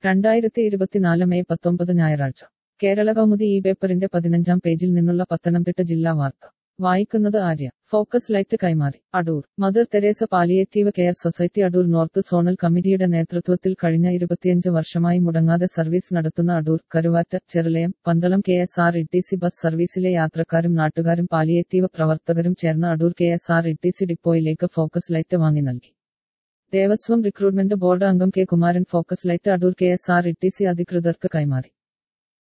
രണ്ടായിരത്തി ഇരുപത്തിനാല് മെയ് പത്തൊമ്പത് ഞായറാഴ്ച കേരള കൗമുദി ഈ പേപ്പറിന്റെ പതിനഞ്ചാം പേജിൽ നിന്നുള്ള പത്തനംതിട്ട ജില്ലാ വാർത്ത വായിക്കുന്നത് ആര്യ ഫോക്കസ് ലൈറ്റ് കൈമാറി Adoor mother Teresa palliative care society Adoor north zonal കമ്മിറ്റിയുടെ നേതൃത്വത്തിൽ കഴിഞ്ഞ ഇരുപത്തിയഞ്ച് വർഷമായി മുടങ്ങാതെ സർവീസ് നടത്തുന്ന Adoor Karuvatta Cherulayam Pandalam K S R T C bus ബസ് സർവീസിലെ യാത്രക്കാരും നാട്ടുകാരും പാലിയേറ്റീവ് പ്രവർത്തകരും ചേർന്ന് Adoor K S R T C സി ഡിപ്പോയിലേക്ക് ഫോക്കസ് ലൈറ്റ് വാങ്ങി നൽകി ദേവസ്വം റിക്രൂട്ട്മെന്റ് ബോർഡ് അംഗം K Kumaran focus light Adoor K S R T C സി അധികൃതർക്ക് കൈമാറി